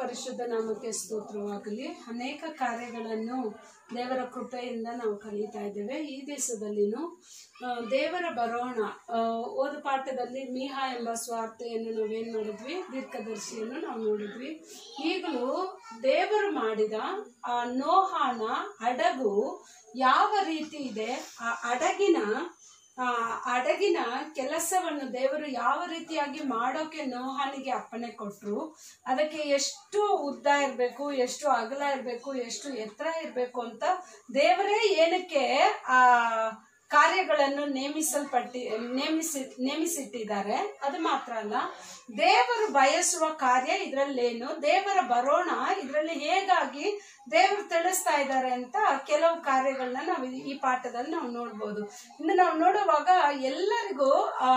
ಪರಿಶುದ್ಧ ನಾಮಕ್ಕೆ ಸ್ತೋತ್ರವಾಗಲಿ ಅನೇಕ ಕಾರ್ಯಗಳನ್ನು ದೇವರ ಕೃಪೆಯಿಂದ ನಾವು ಕಲಿತಾ ಇದ್ದೇವೆ ಈ ದೇಶದಲ್ಲಿನೂ ಆ, ದೇವರ ಬರೋಣ ಆ, ಓದ ಪಾಠದಲ್ಲಿ ಮೀಹಾ ಎಂಬ ಸ್ವಾರ್ಥೆಯನ್ನು ನಾವೇನು ಮಾಡಿದ್ವಿ ದೀರ್ಘದರ್ಶಿಯನ್ನು ನಾವು ನೋಡಿದ್ವಿ ಈಗಲೂ ದೇವರು ಮಾಡಿದ ಆ ನೋಹಾನ ಹಡಗು ಯಾವ ರೀತಿ ಇದೆ ಆ ಹಡಗಿನ ಆ ಹಡಗಿನ ಕೆಲಸವನ್ನು ದೇವರು ಯಾವ ರೀತಿಯಾಗಿ ಮಾಡೋಕೆ ನೋಹಾನಿಗೆ ಅಪ್ಪಣೆ ಕೊಟ್ಟರು ಅದಕ್ಕೆ ಎಷ್ಟು ಉದ್ದ ಇರಬೇಕು ಎಷ್ಟು ಅಗಲ ಇರಬೇಕು ಎಷ್ಟು ಎತ್ತರ ಇರಬೇಕು ಅಂತ ದೇವರೇ ಏನಕ್ಕೆ ಆ ಕಾರ್ಯಗಳನ್ನು ನೇಮಿಸಲ್ಪಟ್ಟಿ ನೇಮಿಸಿ ನೇಮಿಸಿಟ್ಟಿದ್ದಾರೆ ಅದು ಮಾತ್ರ ಅಲ್ಲ ದೇವರು ಬಯಸುವ ಕಾರ್ಯ ಇದರಲ್ಲೇನು ದೇವರ ಬರೋಣ ಇದರಲ್ಲಿ ಹೇಗಾಗಿ ದೇವರು ತಿಳಿಸ್ತಾ ಇದ್ದಾರೆ ಅಂತ ಕೆಲವು ಕಾರ್ಯಗಳನ್ನ ನಾವು ಈ- ಈ ಪಾಠದಲ್ಲಿ ನಾವು ನೋಡ್ಬೋದು ಇನ್ನು ನಾವು ನೋಡುವಾಗ ಎಲ್ಲರಿಗೂ ಆ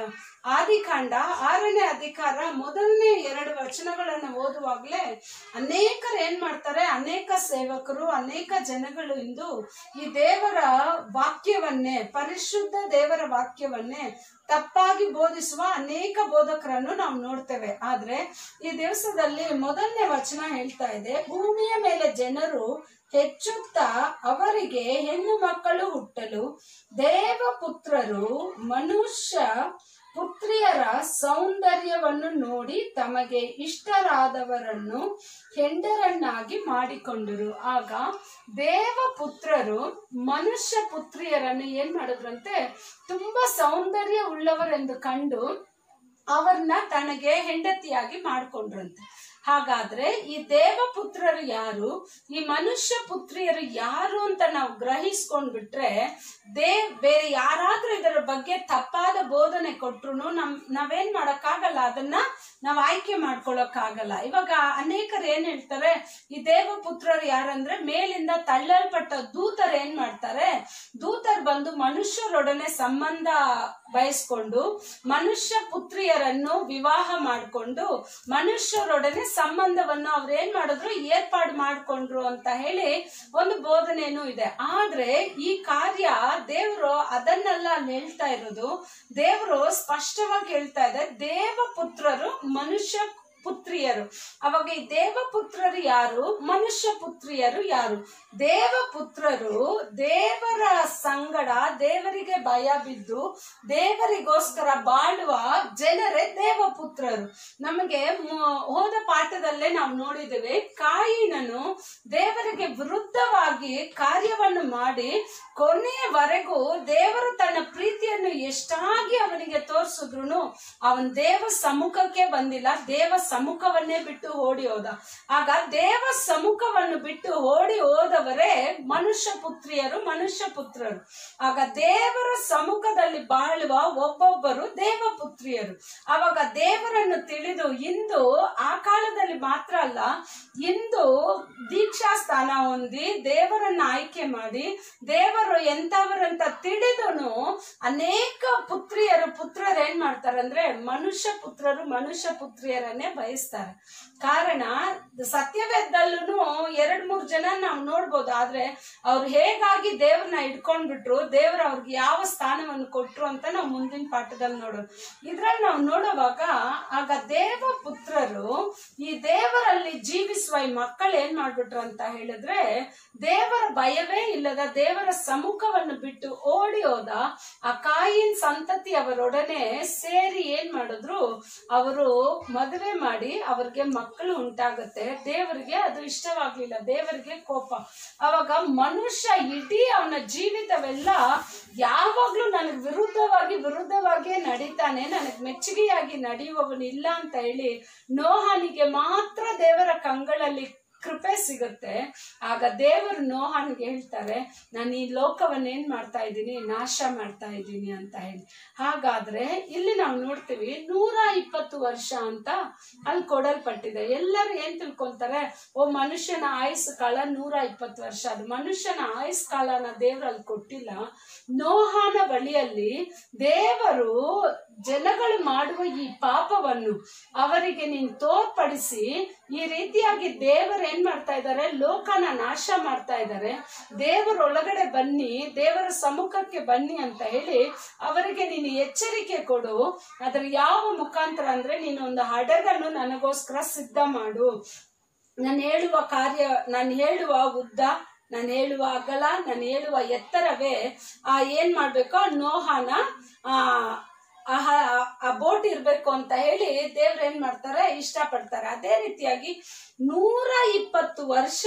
ಆದಿಕಾಂಡ ಆರನೇ ಅಧಿಕಾರ ಮೊದಲನೇ ಎರಡು ವಚನಗಳನ್ನು ಓದುವಾಗಲೇ ಅನೇಕರು ಏನ್ ಮಾಡ್ತಾರೆ ಅನೇಕ ಸೇವಕರು ಅನೇಕ ಜನಗಳು ಇಂದು ಈ ದೇವರ ವಾಕ್ಯವನ್ನೇ ಪರಿಶುದ್ಧ ದೇವರ ವಾಕ್ಯವನ್ನೇ ತಪ್ಪಾಗಿ ಬೋಧಿಸುವ ಅನೇಕ ಬೋಧಕರನ್ನು ನಾವು ನೋಡ್ತೇವೆ ಆದ್ರೆ ಈ ದಿವಸದಲ್ಲಿ ಮೊದಲನೇ ವಚನ ಹೇಳ್ತಾ ಇದೆ ಭೂಮಿಯ ಮೇಲೆ ಜನರು ಹೆಚ್ಚುತ್ತಾ ಅವರಿಗೆ ಹೆಣ್ಣು ಮಕ್ಕಳು ಹುಟ್ಟಲು ದೇವಪುತ್ರರು ಮನುಷ್ಯ ಪುತ್ರಿಯರ ಸೌಂದರ್ಯವನ್ನು ನೋಡಿ ತಮಗೆ ಇಷ್ಟರಾದವರನ್ನು ಹೆಂಡರನ್ನಾಗಿ ಮಾಡಿಕೊಂಡರು ಆಗ ದೇವಪುತ್ರರು ಮನುಷ್ಯ ಪುತ್ರಿಯರನ್ನು ಏನ್ ಮಾಡಿದ್ರಂತೆ ತುಂಬಾ ಸೌಂದರ್ಯ ಉಳ್ಳವರೆಂದು ಕಂಡು ಅವ್ರನ್ನ ತನಗೆ ಹೆಂಡತಿಯಾಗಿ ಮಾಡ್ಕೊಂಡ್ರಂತೆ ಹಾಗಾದ್ರೆ ಈ ದೇವಪುತ್ರರು ಯಾರು ಈ ಮನುಷ್ಯ ಪುತ್ರಿಯರು ಯಾರು ಅಂತ ನಾವು ಗ್ರಹಿಸ್ಕೊಂಡ್ಬಿಟ್ರೆ ದೇವ್ ಬೇರೆ ಯಾರಾದ್ರೂ ಇದರ ಬಗ್ಗೆ ತಪ್ಪಾದ ಬೋಧನೆ ಕೊಟ್ರು ನಮ್ ನಾವೇನ್ ಮಾಡಕ್ಕಾಗಲ್ಲ ಅದನ್ನ ನಾವ್ ಆಯ್ಕೆ ಮಾಡ್ಕೊಳಕ್ಕಾಗಲ್ಲ ಇವಾಗ ಅನೇಕರು ಏನ್ ಹೇಳ್ತಾರೆ ಈ ದೇವಪುತ್ರರು ಯಾರಂದ್ರೆ ಮೇಲಿಂದ ತಳ್ಳಲ್ಪಟ್ಟ ದೂತರು ಏನ್ ಮಾಡ್ತಾರೆ ದೂತರು ಬಂದು ಮನುಷ್ಯರೊಡನೆ ಸಂಬಂಧ ಬಯಸ್ಕೊಂಡು ಮನುಷ್ಯ ಪುತ್ರಿಯರನ್ನು ವಿವಾಹ ಮಾಡಿಕೊಂಡು ಮನುಷ್ಯರೊಡನೆ ಸಂಬಂಧವನ್ನು ಅವ್ರು ಏನ್ ಮಾಡಿದ್ರು ಏರ್ಪಾಡು ಮಾಡ್ಕೊಂಡ್ರು ಅಂತ ಹೇಳಿ ಒಂದು ಬೋಧನೆನೂ ಇದೆ ಆದ್ರೆ ಈ ಕಾರ್ಯ ದೇವರು ಅದನ್ನೆಲ್ಲ ಅಲ್ಲಿ ಹೇಳ್ತಾ ಇರೋದು ದೇವರು ಸ್ಪಷ್ಟವಾಗಿ ಹೇಳ್ತಾ ಇದೆ ದೇವಪುತ್ರರು ಮನುಷ್ಯ ಪುತ್ರಿಯರು ಅವಾಗ ಈ ದೇವಪುತ್ರರು ಯಾರು ಮನುಷ್ಯ ಪುತ್ರಿಯರು ಯಾರು ದೇವಪುತ್ರರು ದೇವರ ಸಂಗಡ ದೇವರಿಗೆ ಭಯ ಬಿದ್ದು ದೇವರಿಗೋಸ್ಕರ ಬಾಳುವ ಜನರೇ ದೇವಪುತ್ರರು ನಮಗೆ ಮು- ಹೋದ ಪಾಠದಲ್ಲೇ ನಾವು ನೋಡಿದ್ದೇವೆ ಕಾಯಿನನು ದೇವರಿಗೆ ವಿರುದ್ಧವಾಗಿ ಕಾರ್ಯವನ್ನು ಮಾಡಿ ಕೊನೆಯವರೆಗೂ ದೇವರು ತನ್ನ ಪ್ರೀತಿಯನ್ನು ಎಷ್ಟಾಗಿ ಅವನಿಗೆ ತೋರಿಸಿದ್ರು ಅವನ್ ದೇವ ಸಮ್ಮುಖಕ್ಕೆ ಬಂದಿಲ್ಲ ದೇವ ಸಮ್ಮುಖವನ್ನೇ ಬಿಟ್ಟು ಓಡಿ ಹೋದ ಆಗ ದೇವ ಸಮ್ಮುಖವನ್ನು ಬಿಟ್ಟು ಓಡಿ ಹೋದವರೇ ಮನುಷ್ಯ ಪುತ್ರಿಯರು ಮನುಷ್ಯ ಪುತ್ರರು ಆಗ ದೇವರ ಸಮ್ಮುಖದಲ್ಲಿ ಬಾಳುವ ಒಬ್ಬೊಬ್ಬರು ದೇವಪುತ್ರಿಯರು ಅವಾಗ ದೇವರನ್ನು ತಿಳಿದು ಇಂದು ಆ ಕಾಲದಲ್ಲಿ ಮಾತ್ರ ಅಲ್ಲ ಇಂದು ದೀಕ್ಷಾ ಸ್ಥಾನ ಹೊಂದಿ ದೇವರನ್ನ ಆಯ್ಕೆ ಮಾಡಿ ದೇವರು ಎಂತವರಂತ ತಿಳಿದುನು ಅನೇಕ ಪುತ್ರಿಯರು ಪುತ್ರರು ಏನ್ ಮಾಡ್ತಾರೆ ಅಂದ್ರೆ ಮನುಷ್ಯ ಪುತ್ರರು ಮನುಷ್ಯ ಪುತ್ರಿಯರನ್ನೇ ಬಯಸ್ತಾರೆ ಕಾರಣ ಸತ್ಯವೇದಲ್ಲೂ ಎರಡ್ ಮೂರ್ ಜನ ನಾವು ನೋಡ್ಬೋದು ಆದ್ರೆ ಅವ್ರು ಹೇಗಾಗಿ ದೇವ್ರನ್ನ ಇಟ್ಕೊಂಡ್ಬಿಟ್ರು ದೇವ್ರ ಅವ್ರಿಗೆ ಯಾವ ಸ್ಥಾನವನ್ನು ಕೊಟ್ರು ಅಂತ ನಾವು ಮುಂದಿನ ಪಾಠದಲ್ಲಿ ನೋಡೋದು ಇದ್ರಲ್ಲಿ ನಾವು ನೋಡುವಾಗ ಆಗ ದೇವ ಪುತ್ರರು ಈ ದೇವರಲ್ಲಿ ಜೀವಿಸುವ ಈ ಮಕ್ಕಳು ಏನ್ ಮಾಡ್ಬಿಟ್ರು ಅಂತ ಹೇಳಿದ್ರೆ ದೇವರ ಭಯವೇ ಇಲ್ಲದ ದೇವರ ಸಮ್ಮುಖವನ್ನು ಬಿಟ್ಟು ಓಡಿ ಹೋದ ಆ ಕಾಯಿನ್ ಸಂತತಿ ಅವರೊಡನೆ ಸೇರಿ ಏನ್ ಮಾಡಿದ್ರು ಅವರು ಮದುವೆ ಮಾಡಿ ಅವ್ರಿಗೆ ಮಕ್ಕಳು ಉಂಟಾಗುತ್ತೆ ದೇವರಿಗೆ ಅದು ಇಷ್ಟವಾಗ್ಲಿಲ್ಲ ದೇವರಿಗೆ ಕೋಪ ಅವಾಗ ಮನುಷ್ಯ ಇಡೀ ಅವನ ಜೀವಿತವೆಲ್ಲ ಯಾವಾಗ್ಲೂ ನನಗೆ ವಿರುದ್ಧವಾಗಿ ವಿರುದ್ಧವಾಗಿಯೇ ನಡೀತಾನೆ ನನಗೆ ಮೆಚ್ಚುಗೆಯಾಗಿ ನಡೆಯುವವನು ಇಲ್ಲ ಅಂತ ಹೇಳಿ ನೋಹಾನಿಗೆ ಮಾತ್ರ ದೇವರ ಕಂಗಳಲ್ಲಿ ಕೃಪೆ ಸಿಗುತ್ತೆ ಆಗ ದೇವರು ನೋಹಾನ್ಗೆ ಹೇಳ್ತಾರೆ ನಾನು ಈ ಲೋಕವನ್ನ ಏನ್ ಮಾಡ್ತಾ ಇದ್ದೀನಿ ನಾಶ ಮಾಡ್ತಾ ಇದ್ದೀನಿ ಅಂತ ಹೇಳಿ ಹಾಗಾದ್ರೆ ಇಲ್ಲಿ ನಾವು ನೋಡ್ತೀವಿ ನೂರ ಇಪ್ಪತ್ತು ವರ್ಷ ಅಂತ ಅಲ್ಲಿ ಕೊಡಲ್ಪಟ್ಟಿದೆ ಎಲ್ಲರೂ ಏನ್ ತಿಳ್ಕೊಂತಾರೆ ಓ ಮನುಷ್ಯನ ಆಯುಸ್ ಕಾಲ ನೂರ ಇಪ್ಪತ್ತು ವರ್ಷ ಅದು ಮನುಷ್ಯನ ಆಯುಸ್ ಕಾಲನ ದೇವ್ರು ಅಲ್ಲಿ ಕೊಟ್ಟಿಲ್ಲ ನೋಹಾನ ಬಳಿಯಲ್ಲಿ ದೇವರು ಜನಗಳು ಮಾಡುವ ಈ ಪಾಪವನ್ನು ಅವರಿಗೆ ನೀನು ತೋರ್ಪಡಿಸಿ ಈ ರೀತಿಯಾಗಿ ದೇವರು ಏನ್ ಮಾಡ್ತಾ ಇದ್ದಾರೆ ಲೋಕನ ನಾಶ ಮಾಡ್ತಾ ಇದ್ದಾರೆ ದೇವರ ಒಳಗಡೆ ಬನ್ನಿ ದೇವರ ಸಮ್ಮುಖಕ್ಕೆ ಬನ್ನಿ ಅಂತ ಹೇಳಿ ಅವರಿಗೆ ನೀನು ಎಚ್ಚರಿಕೆ ಕೊಡು ಅದ್ರ ಯಾವ ಮುಖಾಂತರ ಅಂದ್ರೆ ನೀನು ಒಂದು ಹಡಗನ್ನು ನನಗೋಸ್ಕರ ಸಿದ್ಧ ಮಾಡು ನಾನು ಹೇಳುವ ಕಾರ್ಯ ನಾನು ಹೇಳುವ ಉದ್ದ ನಾನು ಹೇಳುವ ಅಗಲ ನಾನು ಹೇಳುವ ಎತ್ತರವೇ ಆ ಏನ್ ಮಾಡ್ಬೇಕು ಆ ನೋಹನ ಆ ಆ ಹ- ಆ ಬೋಟ್ ಇರ್ಬೇಕು ಅಂತ ಹೇಳಿ ದೇವ್ರು ಏನ್ ಮಾಡ್ತಾರೆ ಇಷ್ಟಪಡ್ತಾರೆ ಅದೇ ರೀತಿಯಾಗಿ ನೂರ ಇಪ್ಪತ್ತು ವರ್ಷ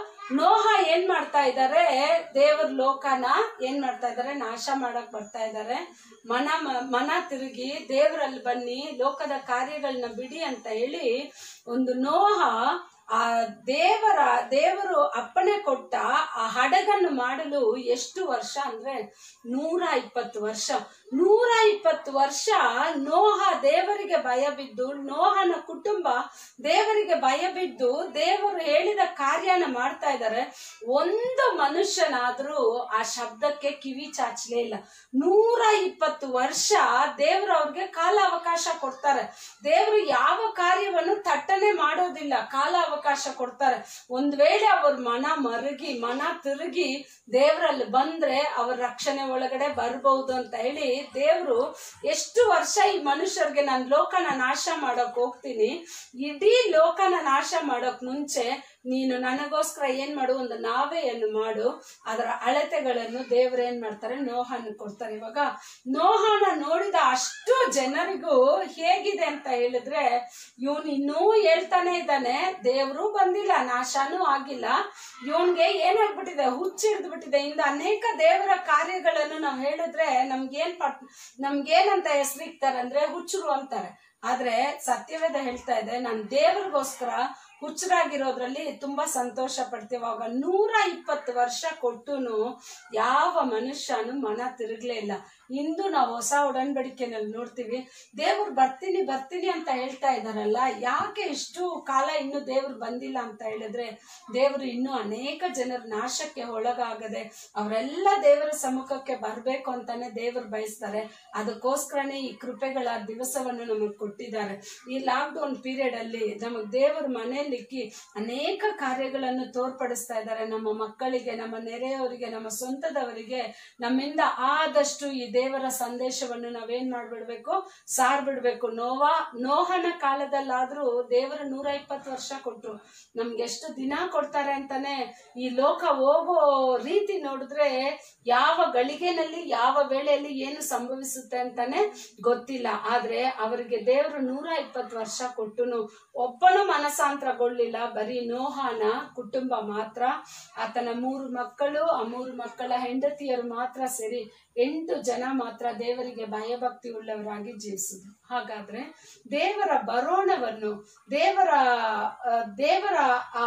ನೋಹ ಏನ್ ಮಾಡ್ತಾ ಇದ್ದಾರೆ ದೇವ್ರ ಲೋಕನ ಏನ್ ಮಾಡ್ತಾ ಇದ್ದಾರೆ ನಾಶ ಮಾಡಕ್ ಬರ್ತಾ ಇದ್ದಾರೆ ಮನ ಮ- ಮನ ತಿರುಗಿ ದೇವರಲ್ಲಿ ಬನ್ನಿ ಲೋಕದ ಕಾರ್ಯಗಳನ್ನ ಬಿಡಿ ಅಂತ ಹೇಳಿ ಒಂದು ನೋಹ ಆ ದೇವರ ದೇವರು ಅಪ್ಪಣೆ ಕೊಟ್ಟ ಆ ಹಡಗನ್ನು ಮಾಡಲು ಎಷ್ಟು ವರ್ಷ ಅಂದ್ರೆ ನೂರ ಇಪ್ಪತ್ತು ವರ್ಷ ನೂರ ಇಪ್ಪತ್ತು ವರ್ಷ ನೋಹ ದೇವರಿಗೆ ಭಯ ಬಿದ್ದು ನೋಹನ ಕುಟುಂಬ ದೇವರಿಗೆ ಭಯ ಬಿದ್ದು ದೇವರು ಹೇಳಿದ ಕಾರ್ಯನ ಮಾಡ್ತಾ ಇದ್ದಾರೆ ಒಂದು ಮನುಷ್ಯನಾದ್ರೂ ಆ ಶಬ್ದಕ್ಕೆ ಕಿವಿ ಚಾಚಲೇ ಇಲ್ಲ ನೂರ ಇಪ್ಪತ್ತು ವರ್ಷ ದೇವರು ಅವ್ರಿಗೆ ಕಾಲ ಅವಕಾಶ ಕೊಡ್ತಾರೆ ದೇವರು ಯಾವ ಕಾರ್ಯವನ್ನು ತಟ್ಟನೆ ಮಾಡೋದಿಲ್ಲ ಕಾಲ ಅವಕಾಶ ಕೊಡ್ತಾರೆ ಒಂದ್ ವೇಳೆ ಅವ್ರ ಮನ ಮರುಗಿ ಮನ ತಿರುಗಿ ದೇವರಲ್ಲಿ ಬಂದ್ರೆ ಅವ್ರ ರಕ್ಷಣೆ ಒಳಗಡೆ ಬರ್ಬಹುದು ಅಂತ ಹೇಳಿ ದೇವ್ರು ಎಷ್ಟು ವರ್ಷ ಈ ಮನುಷ್ಯರಿಗೆ ನಾನು ಲೋಕನ ನಾಶ ಮಾಡಕ್ ಹೋಗ್ತೀನಿ ಇಡೀ ಲೋಕನ ನಾಶ ಮಾಡಕ್ ಮುಂಚೆ ನೀನು ನನಗೋಸ್ಕರ ಏನ್ ಮಾಡು ಒಂದು ನಾವೆಯನ್ನು ಮಾಡು ಅದರ ಅಳತೆಗಳನ್ನು ದೇವ್ರು ಏನ್ ಮಾಡ್ತಾರೆ ನೋಹನ ಕೊಡ್ತಾರೆ ಇವಾಗ ನೋಹನ ನೋಡಿದ ಅಷ್ಟು ಜನರಿಗೂ ಹೇಗಿದೆ ಅಂತ ಹೇಳಿದ್ರೆ ಇವನ್ ಇನ್ನೂ ಹೇಳ್ತಾನೆ ಇದ್ದಾನೆ ದೇವ್ರು ಬಂದಿಲ್ಲ ನಾಶನೂ ಆಗಿಲ್ಲ ಇವನ್ಗೆ ಏನಾಗ್ಬಿಟ್ಟಿದೆ ಹುಚ್ಚಿಡ್ದು ಬಿಟ್ಟಿದೆ ಇಂದ ಅನೇಕ ದೇವರ ಕಾರ್ಯಗಳನ್ನು ನಾವು ಹೇಳಿದ್ರೆ ನಮ್ಗೇನ್ ಪಟ್ ನಮ್ಗೇನಂತ ಹೆಸರಿಗ್ತಾರೆ ಅಂದ್ರೆ ಹುಚ್ಚರು ಅಂತಾರೆ ಆದ್ರೆ ಸತ್ಯವೇದ ಹೇಳ್ತಾ ಇದೆ ನಾನು ದೇವ್ರಿಗೋಸ್ಕರ ಹುಚ್ಚರಾಗಿರೋದ್ರಲ್ಲಿ ತುಂಬಾ ಸಂತೋಷ ಪಡ್ತೀವಿ ಅವಾಗ ನೂರ ಇಪ್ಪತ್ತು ವರ್ಷ ಕೊಟ್ಟುನು ಯಾವ ಮನುಷ್ಯನು ಮನ ತಿರುಗ್ಲೇ ಇಲ್ಲ ಇಂದು ನಾವು ಹೊಸ ಒಡನ್ಬಡಿಕೆನಲ್ಲಿ ನೋಡ್ತೀವಿ ದೇವ್ರು ಬರ್ತೀನಿ ಬರ್ತೀನಿ ಅಂತ ಹೇಳ್ತಾ ಇದಾರಲ್ಲ ಯಾಕೆ ಇಷ್ಟು ಕಾಲ ಇನ್ನು ದೇವ್ರು ಬಂದಿಲ್ಲ ಅಂತ ಹೇಳಿದ್ರೆ ದೇವರು ಇನ್ನೂ ಅನೇಕ ಜನರ ನಾಶಕ್ಕೆ ಒಳಗಾಗದೆ ಅವರೆಲ್ಲ ದೇವರ ಸಮ್ಮುಖಕ್ಕೆ ಬರಬೇಕು ಅಂತಾನೆ ದೇವರು ಬಯಸ್ತಾರೆ ಅದಕ್ಕೋಸ್ಕರನೇ ಈ ಕೃಪೆಗಳ ದಿವಸವನ್ನು ನಮಗೆ ಕೊಟ್ಟಿದ್ದಾರೆ ಈ ಲಾಕ್ಡೌನ್ ಪೀರಿಯಡ್ ಅಲ್ಲಿ ನಮಗೆ ದೇವರ ಮನೆಯಲ್ಲಿಕ್ಕಿ ಅನೇಕ ಕಾರ್ಯಗಳನ್ನು ತೋರ್ಪಡಿಸ್ತಾ ಇದ್ದಾರೆ ನಮ್ಮ ಮಕ್ಕಳಿಗೆ ನಮ್ಮ ನೆರೆಯವರಿಗೆ ನಮ್ಮ ಸ್ವಂತದವರಿಗೆ ನಮ್ಮಿಂದ ಆದಷ್ಟು ಈ ದೇವರ ಸಂದೇಶವನ್ನು ನಾವೇನ್ ಮಾಡ್ಬಿಡ್ಬೇಕು ಸಾರ್ ಬಿಡ್ಬೇಕು ನೋವಾ ನೋಹನ ಕಾಲದಲ್ಲಾದ್ರೂ ದೇವರ ನೂರ ಇಪ್ಪತ್ತು ವರ್ಷ ಕೊಟ್ರು ನಮ್ಗೆ ಎಷ್ಟು ದಿನ ಕೊಡ್ತಾರೆ ಅಂತಾನೆ ಈ ಲೋಕ ಹೋಗೋ ರೀತಿ ನೋಡಿದ್ರೆ ಯಾವ ಗಳಿಗೆನಲ್ಲಿ ಯಾವ ವೇಳೆಯಲ್ಲಿ ಏನು ಸಂಭವಿಸುತ್ತೆ ಅಂತಾನೆ ಗೊತ್ತಿಲ್ಲ ಆದ್ರೆ ಅವರಿಗೆ ದೇವರು ನೂರ ಇಪ್ಪತ್ತು ವರ್ಷ ಕೊಟ್ಟುನು ಒಬ್ಬನು ಮನಸಾಂತರಗೊಳ್ಳಿಲ್ಲ ಬರೀ ನೋಹನ ಕುಟುಂಬ ಮಾತ್ರ ಆತನ ಮೂರು ಮಕ್ಕಳು ಆ ಮೂರು ಮಕ್ಕಳ ಹೆಂಡತಿಯರು ಮಾತ್ರ ಸೇರಿ ಎಂಟು ಜನ ಮಾತ್ರ ದೇವರಿಗೆ ಭಯಭಕ್ತಿ ಉಳ್ಳವರಾಗಿ ಜೀವಿಸಿದ್ರು ಹಾಗಾದ್ರೆ ದೇವರ ಬರೋಣವನ್ನು ದೇವರ ಆ, ದೇವರ ಆ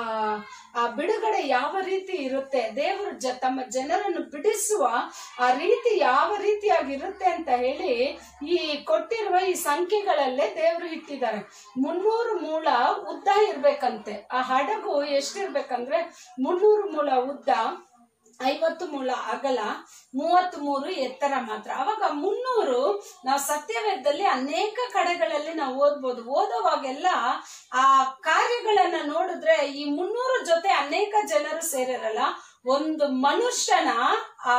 ಆ ಬಿಡುಗಡೆ ಯಾವ ರೀತಿ ಇರುತ್ತೆ ದೇವರು ಜ ತಮ್ಮ ಜನರನ್ನು ಬಿಡಿಸುವ ಆ ರೀತಿ ಯಾವ ರೀತಿಯಾಗಿರುತ್ತೆ ಅಂತ ಹೇಳಿ ಈ ಕೊಟ್ಟಿರುವ ಈ ಸಂಖ್ಯೆಗಳಲ್ಲೇ ದೇವರು ಇಟ್ಟಿದ್ದಾರೆ ಮುನ್ನೂರು ಮೂಲ ಉದ್ದ ಇರ್ಬೇಕಂತೆ ಆ ಹಡಗು ಎಷ್ಟಿರ್ಬೇಕಂದ್ರೆ ಮುನ್ನೂರು ಮೂಲ ಉದ್ದ ಐವತ್ತು ಮೂಲ ಅಗಲ ಮೂವತ್ತ್ ಮೂರು ಎತ್ತರ ಮಾತ್ರ ಅವಾಗ ಮುನ್ನೂರು ನಾವು ಸತ್ಯವೇದದಲ್ಲಿ ಅನೇಕ ಕಡೆಗಳಲ್ಲಿ ನಾವು ಓದ್ಬೋದು ಓದೋವಾಗೆಲ್ಲ ಆ ಕಾರ್ಯಗಳನ್ನ ನೋಡಿದ್ರೆ ಈ ಮುನ್ನೂರು ಜೊತೆ ಅನೇಕ ಜನರು ಸೇರಿರಲ್ಲ ಒಂದು ಮನುಷ್ಯನ ಆ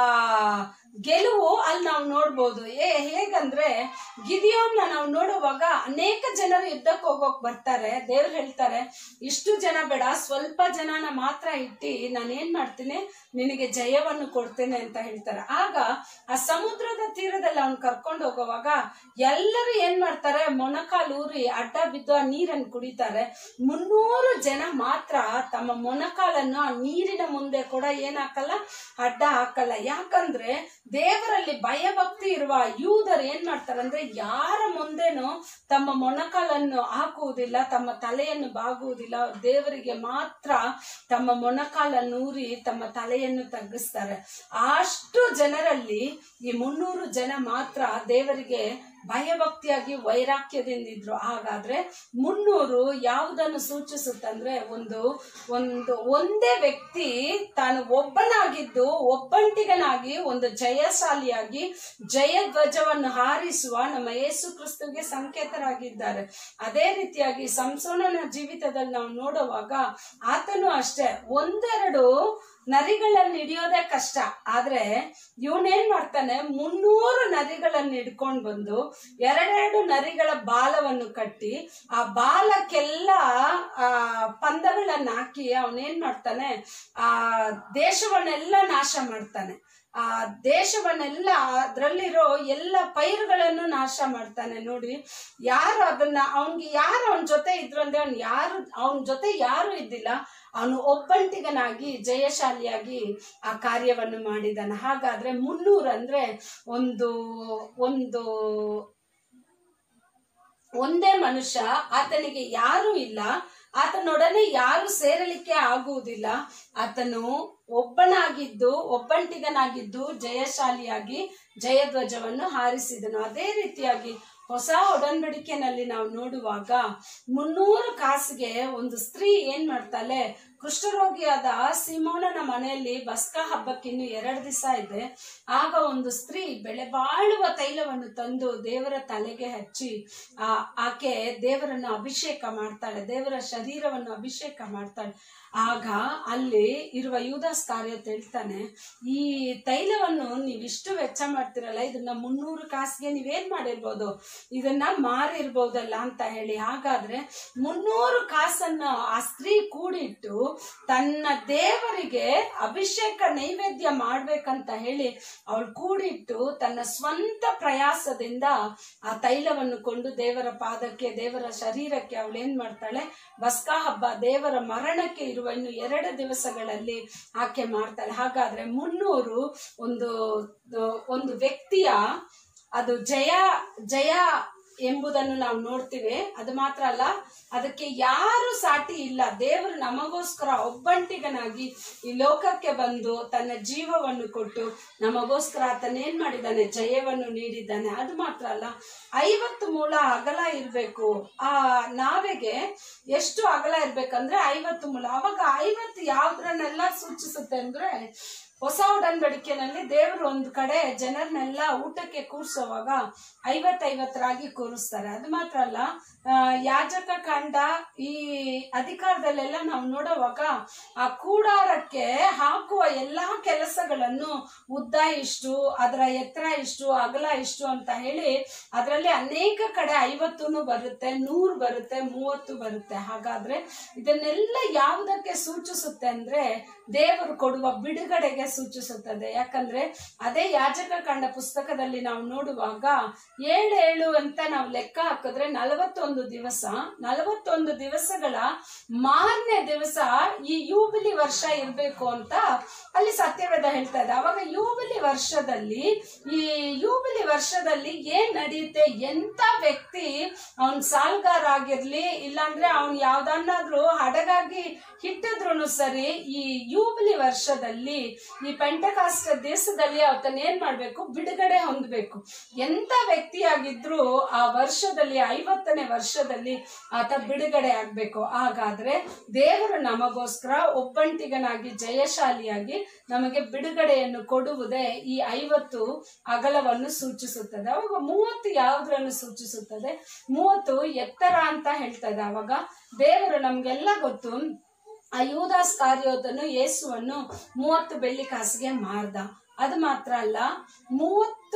ಗೆಲುವು ಅಲ್ಲಿ ನಾವು ನೋಡ್ಬೋದು ಏ ಹೇಗಂದ್ರೆ ಗಿದಿಯೋನ್ನ ನಾವು ನೋಡುವಾಗ ಅನೇಕ ಜನರು ಯುದ್ಧಕ್ಕೆ ಹೋಗೋಕ್ ಬರ್ತಾರೆ ದೇವ್ರು ಹೇಳ್ತಾರೆ ಇಷ್ಟು ಜನ ಬೇಡ ಸ್ವಲ್ಪ ಜನನ ಮಾತ್ರ ಇಟ್ಟು ನಾನು ಏನ್ ಮಾಡ್ತೀನಿ ನಿನಗೆ ಜಯವನ್ನು ಕೊಡ್ತೇನೆ ಅಂತ ಹೇಳ್ತಾರೆ ಆಗ ಆ ಸಮುದ್ರದ ತೀರದಲ್ಲಿ ಅವ್ನು ಕರ್ಕೊಂಡು ಹೋಗುವಾಗ ಎಲ್ಲರೂ ಏನ್ ಮಾಡ್ತಾರೆ ಮೊಣಕಾಲು ಊರಿ ಅಡ್ಡ ಬಿದ್ದು ಆ ನೀರನ್ನು ಕುಡಿತಾರೆ ಮುನ್ನೂರು ಜನ ಮಾತ್ರ ತಮ್ಮ ಮೊಣಕಾಲನ್ನು ಆ ನೀರಿನ ಮುಂದೆ ಕೂಡ ಏನ್ ಹಾಕಲ್ಲ ಅಡ್ಡ ಹಾಕಲ್ಲ ಯಾಕಂದ್ರೆ ದೇವರಲ್ಲಿ ಭಯಭಕ್ತಿ ಇರುವ ಯೂದರು ಏನ್ ಮಾಡ್ತಾರೆ ಅಂದ್ರೆ ಯಾರ ಮುಂದೆನೂ ತಮ್ಮ ಮೊಣಕಾಲನ್ನು ಹಾಕುವುದಿಲ್ಲ ತಮ್ಮ ತಲೆಯನ್ನು ಬಾಗುವುದಿಲ್ಲ ದೇವರಿಗೆ ಮಾತ್ರ ತಮ್ಮ ಮೊಣಕಾಲನ್ನು ಊರಿ ತಮ್ಮ ತಲೆಯನ್ನು ತಗ್ಗಿಸ್ತಾರೆ ಅಷ್ಟು ಜನರಲ್ಲಿ ಈ ಮುನ್ನೂರು ಜನ ಮಾತ್ರ ದೇವರಿಗೆ ಭಯಭಕ್ತಿಯಾಗಿ ವೈರಾಗ್ಯದಿಂದಿದ್ರು ಹಾಗಾದ್ರೆ ಮುನ್ನೂರು ಯಾವುದನ್ನು ಸೂಚಿಸುತ್ತಂದ್ರೆ ಒಂದು ಒಂದು ಒಂದೇ ವ್ಯಕ್ತಿ ತಾನು ಒಬ್ಬನಾಗಿದ್ದು ಒಬ್ಬಂಟಿಗನಾಗಿ ಒಂದು ಜಯಶಾಲಿಯಾಗಿ ಜಯ ಧ್ವಜವನ್ನು ಹಾರಿಸುವ ನಮ್ಮ ಯೇಸು ಕ್ರಿಸ್ತುವಿಗೆ ಸಂಕೇತರಾಗಿದ್ದಾರೆ ಅದೇ ರೀತಿಯಾಗಿ ಸಂಸೋನನ ಜೀವಿತದಲ್ಲಿ ನಾವು ನೋಡುವಾಗ ಆತನು ಅಷ್ಟೇ ಒಂದೆರಡು ನರಿಗಳನ್ನ ಹಿಡಿಯೋದೇ ಕಷ್ಟ ಆದ್ರೆ ಇವನೇನ್ ಮಾಡ್ತಾನೆ ಮುನ್ನೂರು ನರಿಗಳನ್ನ ಹಿಡ್ಕೊಂಡ್ ಬಂದು ಎರಡೆರಡು ನರಿಗಳ ಬಾಲವನ್ನು ಕಟ್ಟಿ ಆ ಬಾಲಕ್ಕೆಲ್ಲ ಆ ಪಂದಗಳನ್ನ ಹಾಕಿ ಅವನೇನ್ ಮಾಡ್ತಾನೆ ಆ ದೇಶವನ್ನೆಲ್ಲ ನಾಶ ಮಾಡ್ತಾನೆ ಆ ದೇಶವನ್ನೆಲ್ಲ ಅದರಲ್ಲಿರೋ ಎಲ್ಲ ಪೈರುಗಳನ್ನು ನಾಶ ಮಾಡ್ತಾನೆ ನೋಡಿ ಯಾರು ಅದನ್ನ ಅವನ್ಗೆ ಯಾರು ಅವನ ಜೊತೆ ಇದ್ರು ಅಂದ್ರೆ ಅವ್ನು ಯಾರು ಅವನ ಜೊತೆ ಯಾರು ಇದ್ದಿಲ್ಲ ಅವನು ಒಬ್ಬಂಟಿಗನಾಗಿ ಜಯಶಾಲಿಯಾಗಿ ಆ ಕಾರ್ಯವನ್ನು ಮಾಡಿದಾನೆ ಹಾಗಾದ್ರೆ ಮುನ್ನೂರು ಅಂದ್ರೆ ಒಂದು ಒಂದು ಒಂದೇ ಮನುಷ್ಯ ಆತನಿಗೆ ಯಾರು ಇಲ್ಲ ಆತನೊಡನೆ ಯಾರು ಸೇರಲಿಕ್ಕೆ ಆಗುವುದಿಲ್ಲ ಆತನು ಒಬ್ಬನಾಗಿದ್ದು ಒಬ್ಬಂಟಿಗನಾಗಿದ್ದು ಜಯಶಾಲಿಯಾಗಿ ಜಯಧ್ವಜವನ್ನು ಹಾರಿಸಿದನು ಅದೇ ರೀತಿಯಾಗಿ ಹೊಸ ಒಡಂಬಡಿಕೆನಲ್ಲಿ ನಾವು ನೋಡುವಾಗ ಮುನ್ನೂರು ಕಾಸಿಗೆ ಒಂದು ಸ್ತ್ರೀ ಏನ್ ಮಾಡ್ತಾಳೆ ಕುಷ್ಠರೋಗಿಯಾದ ಸಿಮೋನನ ಮನೆಯಲ್ಲಿ ಬಸ್ಕ ಹಬ್ಬಕ್ಕೆ ಇನ್ನು ಎರಡು ದಿವಸ ಇದೆ ಆಗ ಒಂದು ಸ್ತ್ರೀ ಬೆಳೆ ಬಾಳುವ ತೈಲವನ್ನು ತಂದು ದೇವರ ತಲೆಗೆ ಹಚ್ಚಿ ಆ ಆಕೆ ದೇವರನ್ನು ಅಭಿಷೇಕ ಮಾಡ್ತಾಳೆ ದೇವರ ಶರೀರವನ್ನು ಅಭಿಷೇಕ ಮಾಡ್ತಾಳೆ ಆಗ ಅಲ್ಲಿ ಇರುವ ಯೂದಾಸ್ ಕಾರ್ಯ ಹೇಳ್ತಾನೆ ಈ ತೈಲವನ್ನು ನೀವಿಷ್ಟು ವೆಚ್ಚ ಮಾಡ್ತಿರಲ್ಲ ಇದನ್ನ ಮುನ್ನೂರು ಕಾಸಿಗೆ ನೀವೇನ್ ಮಾಡಿರ್ಬೋದು ಇದನ್ನ ಮಾರಿರ್ಬೋದಲ್ಲ ಅಂತ ಹೇಳಿ ಹಾಗಾದ್ರೆ ಮುನ್ನೂರು ಕಾಸನ್ನ ಆ ಸ್ತ್ರೀ ಕೂಡಿಟ್ಟು ತನ್ನ ದೇವರಿಗೆ ಅಭಿಷೇಕ ನೈವೇದ್ಯ ಮಾಡ್ಬೇಕಂತ ಹೇಳಿ ಅವಳು ಕೂಡಿಟ್ಟು ತನ್ನ ಸ್ವಂತ ಪ್ರಯಾಸದಿಂದ ಆ ತೈಲವನ್ನು ಕೊಂಡು ದೇವರ ಪಾದಕ್ಕೆ ದೇವರ ಶರೀರಕ್ಕೆ ಅವಳು ಏನ್ ಮಾಡ್ತಾಳೆ ಬಸ್ಕಾ ಹಬ್ಬ ದೇವರ ಮರಣಕ್ಕೆ ಇರುವ ಇನ್ನು ಎರಡು ದಿವಸಗಳಲ್ಲಿ ಆಕೆ ಮಾಡ್ತಾಳೆ ಹಾಗಾದ್ರೆ ಮುನ್ನೂರು ಒಂದು ಒಂದು ವ್ಯಕ್ತಿಯ ಅದು ಜಯ ಜಯ ಎಂಬುದನ್ನು ನಾವು ನೋಡ್ತೀವಿ ಅದು ಮಾತ್ರ ಅಲ್ಲ ಅದಕ್ಕೆ ಯಾರು ಸಾಟಿ ಇಲ್ಲ ದೇವರು ನಮಗೋಸ್ಕರ ಒಬ್ಬಂಟಿಗನಾಗಿ ಈ ಲೋಕಕ್ಕೆ ಬಂದು ತನ್ನ ಜೀವವನ್ನು ಕೊಟ್ಟು ನಮಗೋಸ್ಕರ ಆತನ ಏನ್ ಮಾಡಿದ್ದಾನೆ ಜಯವನ್ನು ನೀಡಿದ್ದಾನೆ ಅದು ಮಾತ್ರ ಅಲ್ಲ ಐವತ್ತು ಮೂಲ ಅಗಲ ಇರಬೇಕು ಆ ನಾವೆಗೆ ಎಷ್ಟು ಅಗಲ ಇರ್ಬೇಕಂದ್ರೆ ಐವತ್ತು ಮೂಲ ಅವಾಗ ಐವತ್ತು ಯಾವ್ದ್ರನ್ನೆಲ್ಲ ಸೂಚಿಸುತ್ತೆ ಅಂದ್ರೆ ಹೊಸ ಒಡಂಬಡಿಕೆನಲ್ಲಿ ದೇವರು ಒಂದು ಕಡೆ ಜನರನ್ನೆಲ್ಲ ಊಟಕ್ಕೆ ಕೂರಿಸುವಾಗ ಐವತ್ತೈವತ್ತರಾಗಿ ಕೂರಿಸ್ತಾರೆ ಅದು ಮಾತ್ರ ಅಲ್ಲ ಆ, ಯಾಜಕ ಕಾಂಡ ಈ ಅಧಿಕಾರದಲ್ಲೆಲ್ಲ ನಾವು ನೋಡುವಾಗ ಆ ಕೂಡಾರಕ್ಕೆ ಹಾಕುವ ಎಲ್ಲಾ ಕೆಲಸಗಳನ್ನು ಉದ್ದ ಇಷ್ಟು ಅದರ ಎತ್ತರ ಇಷ್ಟು ಅಗಲ ಇಷ್ಟು ಅಂತ ಹೇಳಿ ಅದರಲ್ಲಿ ಅನೇಕ ಕಡೆ ಐವತ್ತು ಬರುತ್ತೆ ನೂರು ಬರುತ್ತೆ ಮೂವತ್ತು ಬರುತ್ತೆ ಹಾಗಾದ್ರೆ ಇದನ್ನೆಲ್ಲ ಯಾವುದಕ್ಕೆ ಸೂಚಿಸುತ್ತೆ ಅಂದ್ರೆ ದೇವರು ಕೊಡುವ ಬಿಡುಗಡೆಗೆ ಸೂಚಿಸುತ್ತದೆ ಯಾಕಂದ್ರೆ ಅದೇ ಯಾಜಕ ಕಂಡ ಪುಸ್ತಕದಲ್ಲಿ ನಾವು ನೋಡುವಾಗ ಏಳು ಏಳು ಅಂತ ನಾವು ಲೆಕ್ಕ ಹಾಕಿದ್ರೆ ನಲವತ್ತೊಂದು ದಿವಸ ನಲವತ್ತೊಂದು ದಿವಸಗಳ ಮಾರನೇ ದಿವಸ ಈ ಯೂಬಿಲಿ ವರ್ಷ ಇರಬೇಕು ಅಂತ ಅಲ್ಲಿ ಸತ್ಯವೇದ ಹೇಳ್ತಾ ಇದೆ ಅವಾಗ ಯೂಬಿಲಿ ವರ್ಷದಲ್ಲಿ ಈ ಯೂಬಿಲಿ ವರ್ಷದಲ್ಲಿ ಏನ್ ನಡೆಯುತ್ತೆ ಎಂತ ವ್ಯಕ್ತಿ ಅವನ್ ಸಾಲ್ಗಾರ ಆಗಿರ್ಲಿ ಇಲ್ಲಾಂದ್ರೆ ಅವನ್ ಯಾವ್ದನ್ನಾದ್ರೂ ಹಡಗಾಗಿ ಹಿಟ್ಟಿದ್ರು ಸರಿ ಈ ಯೂಬಿಲಿ ವರ್ಷದಲ್ಲಿ ಈ ಪೆಂಟಕಾಸ್ಟ್ ದೇಶದಲ್ಲಿ ಆತನ ಏನ್ ಮಾಡ್ಬೇಕು ಬಿಡುಗಡೆ ಹೊಂದಬೇಕು ಎಂತ ವ್ಯಕ್ತಿಯಾಗಿದ್ರು ಆ ವರ್ಷದಲ್ಲಿ ಐವತ್ತನೇ ವರ್ಷದಲ್ಲಿ ಆತ ಬಿಡುಗಡೆ ಆಗ್ಬೇಕು ಹಾಗಾದ್ರೆ ದೇವರು ನಮಗೋಸ್ಕರ ಒಬ್ಬಂಟಿಗನಾಗಿ ಜಯಶಾಲಿಯಾಗಿ ನಮಗೆ ಬಿಡುಗಡೆಯನ್ನು ಕೊಡುವುದೇ ಈ ಐವತ್ತು ಅಗಲವನ್ನು ಸೂಚಿಸುತ್ತದೆ ಅವಾಗ ಮೂವತ್ತು ಯಾವುದನ್ನು ಸೂಚಿಸುತ್ತದೆ ಮೂವತ್ತು ಎತ್ತರ ಅಂತ ಹೇಳ್ತದೆ ಅವಾಗ ದೇವರು ನಮ್ಗೆಲ್ಲ ಗೊತ್ತು ಆ ಯೂದಾಸ್ ಕಾರ್ಯೋದನ್ನು ಯೇಸುವನ್ನು ಮೂವತ್ತು ಬೆಳ್ಳಿ ಕಾಸಿಗೆ ಮಾರ್ದ ಅದು ಮಾತ್ರ ಅಲ್ಲ ಮೂವತ್ತು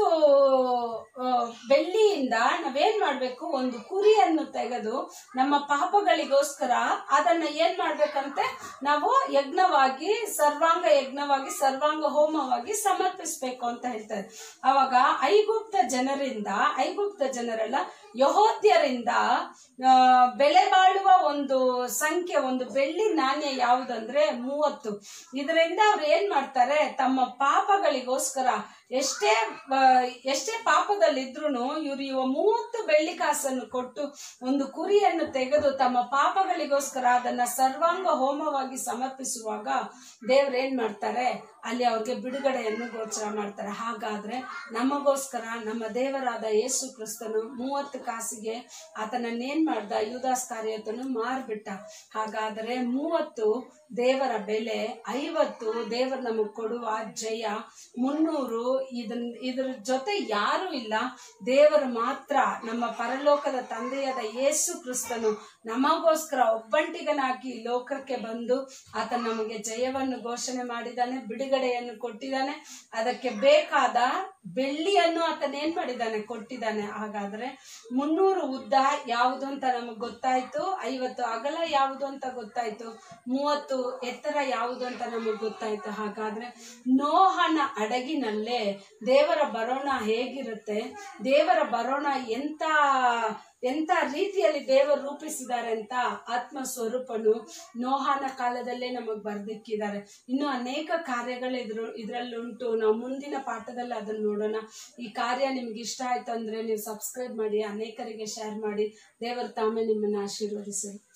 ಆ, ಬೆಳ್ಳಿಯಿಂದ ನಾವೇನ್ ಮಾಡ್ಬೇಕು ಒಂದು ಕುರಿಯನ್ನು ತೆಗೆದು ನಮ್ಮ ಪಾಪಗಳಿಗೋಸ್ಕರ ಅದನ್ನ ಏನ್ ಮಾಡ್ಬೇಕಂತೆ ನಾವು ಯಜ್ಞವಾಗಿ ಸರ್ವಾಂಗ ಯಜ್ಞವಾಗಿ ಸರ್ವಾಂಗ ಹೋಮವಾಗಿ ಸಮರ್ಪಿಸ್ಬೇಕು ಅಂತ ಹೇಳ್ತಾರೆ ಅವಾಗ ಐಗುಪ್ತ ಜನರಿಂದ ಐಗುಪ್ತ ಜನರೆಲ್ಲ ಯಹೋದ್ಯರಿಂದ ಆ, ಬೆಲೆ ಬಾಳುವ ಒಂದು ಸಂಖ್ಯೆ ಒಂದು ಬೆಳ್ಳಿ ನಾಣ್ಯ ಯಾವುದಂದ್ರೆ ಮೂವತ್ತು ಇದರಿಂದ ಅವ್ರು ಏನ್ ಮಾಡ್ತಾರೆ ತಮ್ಮ ಪಾಪಗಳಿಗೋಸ್ಕರ ಎಷ್ಟೇ ಆ, ಎಷ್ಟೇ ಪಾಪದಲ್ಲಿದ್ರು ಇವ್ರು ಇವ ಮೂವತ್ತು ಬೆಳ್ಳಿ ಕಾಸನ್ನು ಕೊಟ್ಟು ಒಂದು ಕುರಿಯನ್ನು ತೆಗೆದು ತಮ್ಮ ಪಾಪಗಳಿಗೋಸ್ಕರ ಅದನ್ನ ಸರ್ವಾಂಗ ಹೋಮವಾಗಿ ಸಮರ್ಪಿಸುವಾಗ ದೇವ್ರು ಏನ್ ಮಾಡ್ತಾರೆ ಅಲ್ಲಿ ಅವ್ರಿಗೆ ಬಿಡುಗಡೆಯನ್ನು ಗೋಚರ ಮಾಡ್ತಾರೆ ಹಾಗಾದ್ರೆ ನಮಗೋಸ್ಕರ ನಮ್ಮ ದೇವರಾದ ಯೇಸು ಕ್ರಿಸ್ತನು ಮೂವತ್ತು ಕಾಸಿಗೆ ಆತನನ್ನೇನ್ ಮಾಡ್ದ ಯುದಾಸ್ ಕಾರ್ಯತನು ಮಾರ್ಬಿಟ್ಟ ಹಾಗಾದ್ರೆ ಮೂವತ್ತು ದೇವರ ಬೆಲೆ ಐವತ್ತು ದೇವರು ನಮಗೆ ಕೊಡುವ ಜಯ ಮುನ್ನೂರು ಇದನ್ ಇದ್ರ ಜೊತೆ ಯಾರು ಇಲ್ಲ ದೇವರು ಮಾತ್ರ ನಮ್ಮ ಪರಲೋಕದ ತಂದೆಯಾದ ಯೇಸು ಕ್ರಿಸ್ತನು ನಮಗೋಸ್ಕರ ಒಬ್ಬಂಟಿಗನಾಗಿ ಈ ಲೋಕಕ್ಕೆ ಬಂದು ಆತ ನಮಗೆ ಜಯವನ್ನು ಘೋಷಣೆ ಮಾಡಿದ್ದಾನೆ ಬಿಡುಗಡೆಯನ್ನು ಕೊಟ್ಟಿದ್ದಾನೆ ಅದಕ್ಕೆ ಬೇಕಾದ ಬೆಳ್ಳಿಯನ್ನು ಆತನ ಏನ್ ಮಾಡಿದ್ದಾನೆ ಕೊಟ್ಟಿದ್ದಾನೆ ಹಾಗಾದ್ರೆ ಮುನ್ನೂರು ಉದ್ದ ಯಾವುದು ಅಂತ ನಮಗೆ ಗೊತ್ತಾಯ್ತು ಐವತ್ತು ಅಗಲ ಯಾವುದು ಅಂತ ಗೊತ್ತಾಯ್ತು ಮೂವತ್ತು ಎತ್ತರ ಯಾವುದು ಅಂತ ನಮಗೆ ಗೊತ್ತಾಯ್ತು ಹಾಗಾದ್ರೆ ನೋಹನ ಅಡಗಿನಲ್ಲೇ ದೇವರ ಬರೋಣ ಹೇಗಿರುತ್ತೆ ದೇವರ ಬರೋಣ ಎಂತ ಎಂತ ರೀತಿಯಲ್ಲಿ ದೇವರು ರೂಪಿಸಿದ್ದಾರೆ ಅಂತ ಆತ್ಮ ಸ್ವರೂಪನು ನೋಹಾನ ಕಾಲದಲ್ಲೇ ನಮಗೆ ಬರ್ದಿಕ್ಕಿದ್ದಾರೆ ಇನ್ನು ಅನೇಕ ಕಾರ್ಯಗಳು ಇದ್ರ ಇದರಲ್ಲುಂಟು ನಾವು ಮುಂದಿನ ಪಾಠದಲ್ಲಿ ಅದನ್ನು ನೋಡೋಣ ಈ ಕಾರ್ಯ ನಿಮ್ಗೆ ಇಷ್ಟ ಆಯ್ತು ಅಂದ್ರೆ ನೀವು ಸಬ್ಸ್ಕ್ರೈಬ್ ಮಾಡಿ ಅನೇಕರಿಗೆ ಶೇರ್ ಮಾಡಿ ದೇವರು ತಾಮೇ ನಿಮ್ಮನ್ನು ಆಶೀರ್ವದಿಸಲಿ